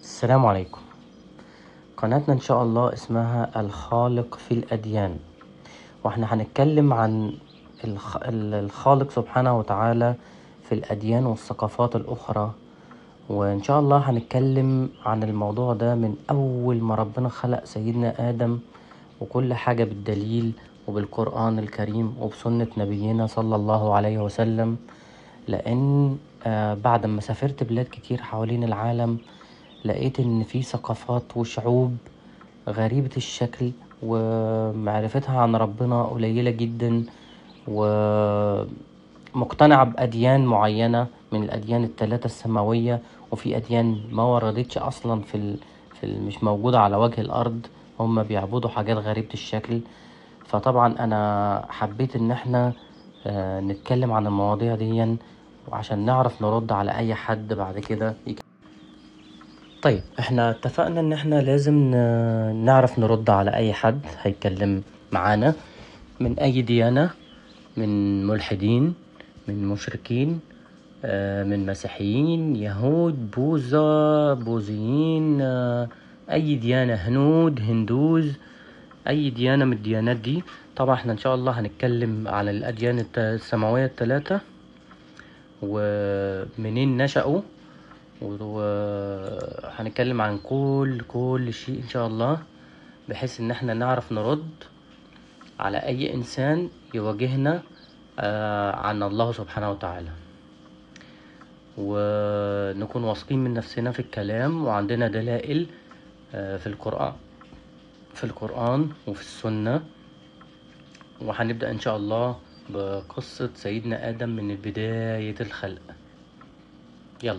السلام عليكم قناتنا إن شاء الله اسمها الخالق في الأديان واحنا هنتكلم عن الخ... ال- الخالق سبحانه وتعالى في الأديان والثقافات الأخرى وإن شاء الله هنتكلم عن الموضوع ده من أول ما ربنا خلق سيدنا آدم وكل حاجة بالدليل وبالقرآن الكريم وبسنة نبينا صلى الله عليه وسلم لأن آه، بعد ما سافرت بلاد كتير حوالين العالم لقيت إن في ثقافات وشعوب غريبة الشكل ومعرفتها عن ربنا قليلة جدا ومقتنعة بأديان معينة من الأديان الثلاثة السماوية وفي أديان ما وردتش أصلا في, ال... في ال... مش موجودة على وجه الأرض هم بيعبدوا حاجات غريبة الشكل فطبعا أنا حبيت إن احنا آه، نتكلم عن المواضيع دي وعشان نعرف نرد على أي حد بعد كده يك- طيب احنا اتفقنا ان احنا لازم ن- نعرف نرد على اي حد هيتكلم معانا من اي ديانة من ملحدين من مشركين آه، من مسيحيين يهود بوذا بوذيين آه، اي ديانة هنود هندوز اي ديانة من الديانات دي طبعا احنا ان شاء الله هنتكلم على الاديان الت- السماوية الثلاثة ومنين نشأوا وهنتكلم عن كل كل شيء ان شاء الله بحيث ان احنا نعرف نرد على اي انسان يواجهنا آه، عن الله سبحانه وتعالى ونكون واثقين من نفسنا في الكلام وعندنا دلائل آه، في القرآن في القرآن وفي السنة وهنبدأ إن شاء الله بقصة سيدنا آدم من بداية الخلق يلا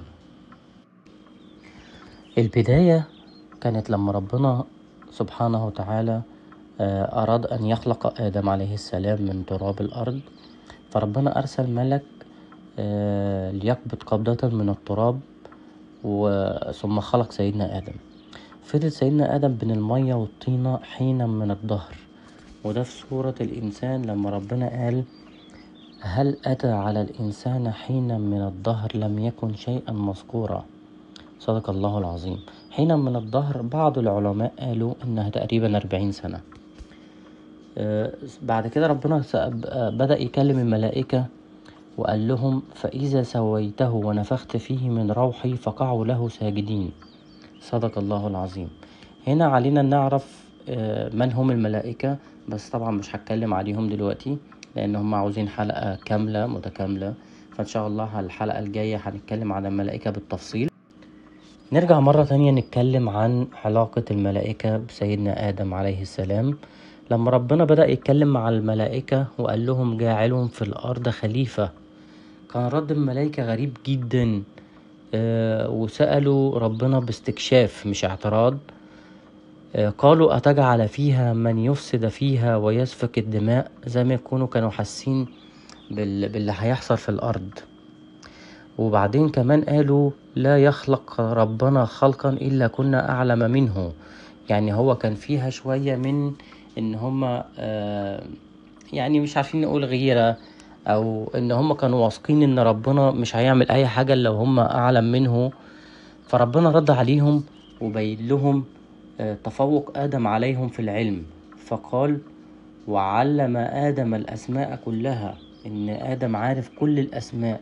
البداية كانت لما ربنا سبحانه وتعالى آه، أراد أن يخلق آدم عليه السلام من تراب الأرض فربنا أرسل ملك آه، ليقبض قبضة من التراب و- ثم خلق سيدنا آدم فضل سيدنا آدم بين المية والطينة حينا من الدهر وده في سورة الإنسان لما ربنا قال هل أتى على الإنسان حين من الدهر لم يكن شيئا مذكورا صدق الله العظيم حين من الدهر بعض العلماء قالوا إنها تقريبا أربعين سنة آه، بعد كده ربنا س- آه، بدأ يكلم الملائكة وقال لهم فإذا سويته ونفخت فيه من روحي فقعوا له ساجدين صدق الله العظيم هنا علينا نعرف آه، من هم الملائكة بس طبعا مش هتكلم عليهم دلوقتي لأن هم عاوزين حلقة كاملة متكاملة فإن شاء الله الحلقة الجاية هنتكلم عن الملائكة بالتفصيل نرجع مرة تانية نتكلم عن علاقة الملائكة بسيدنا آدم عليه السلام لما ربنا بدأ يتكلم مع الملائكة وقال لهم جاعل في الأرض خليفة كان رد الملائكة غريب جدا آه، وسألوا ربنا باستكشاف مش اعتراض آه، قالوا أتجعل فيها من يفسد فيها ويسفك الدماء زي ما يكونوا كانوا حاسين بال... باللي هيحصل في الأرض وبعدين كمان قالوا لا يخلق ربنا خلقا إلا كنا أعلم منه يعني هو كان فيها شوية من إن هما آه، يعني مش عارفين نقول غيرة أو إن هما كانوا واثقين إن ربنا مش هيعمل أي حاجة لو هما أعلم منه فربنا رد عليهم وبين لهم آه، تفوق آدم عليهم في العلم فقال وعلم آدم الأسماء كلها إن آدم عارف كل الأسماء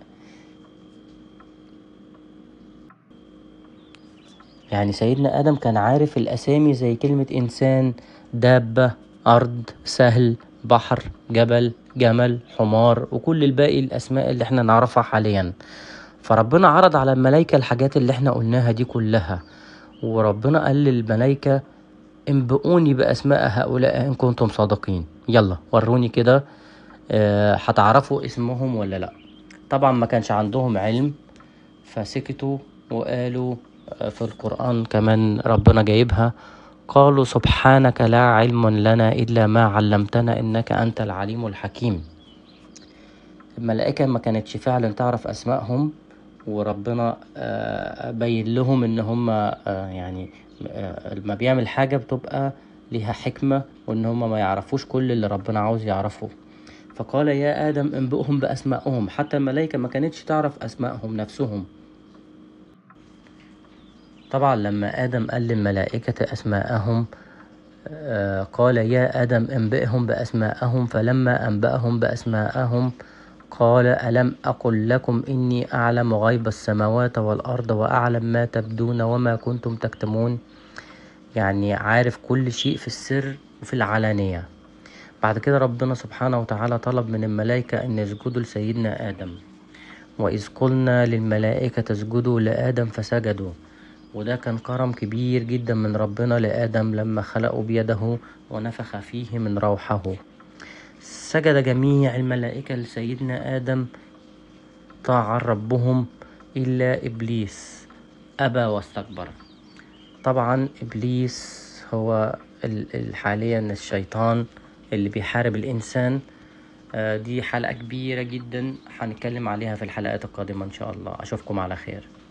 يعني سيدنا آدم كان عارف الأسامي زي كلمة إنسان دابة أرض سهل بحر جبل جمل حمار وكل الباقي الأسماء اللي احنا نعرفها حاليا فربنا عرض على الملائكة الحاجات اللي احنا قلناها دي كلها وربنا قال للملائكة انبئوني بأسماء هؤلاء إن كنتم صادقين يلا وروني كده آه، هتعرفوا اسمهم ولا لأ طبعا ما كانش عندهم علم فسكتوا وقالوا آه، في القرآن كمان ربنا جايبها قالوا سبحانك لا علم لنا إلا ما علمتنا إنك أنت العليم الحكيم الملائكة ما كانتش فعلا تعرف أسمائهم وربنا آه، بين لهم إن هم آه، يعني آه، لما بيعمل حاجة بتبقى ليها حكمة وإن هم ما يعرفوش كل اللي ربنا عاوز يعرفه فقال يا آدم انبئهم بأسمائهم حتى الملائكة ما كانتش تعرف أسمائهم نفسهم طبعا لما آدم قال للملائكة أسماءهم آه، قال يا آدم انبئهم بأسماءهم فلما أنبأهم بأسماءهم قال ألم أقل لكم إني أعلم غيب السماوات والأرض وأعلم ما تبدون وما كنتم تكتمون يعني عارف كل شيء في السر وفي العلانية بعد كده ربنا سبحانه وتعالى طلب من الملائكة أن يسجدوا لسيدنا آدم وإذ قلنا للملائكة اسجدوا لآدم فسجدوا وده كان كرم كبير جدا من ربنا لآدم لما خلقه بيده ونفخ فيه من روحه سجد جميع الملائكة لسيدنا آدم طاع ربهم إلا إبليس أبى واستكبر طبعا إبليس هو حاليا الشيطان اللي بيحارب الإنسان دي حلقة كبيرة جدا هنتكلم عليها في الحلقات القادمة إن شاء الله أشوفكم على خير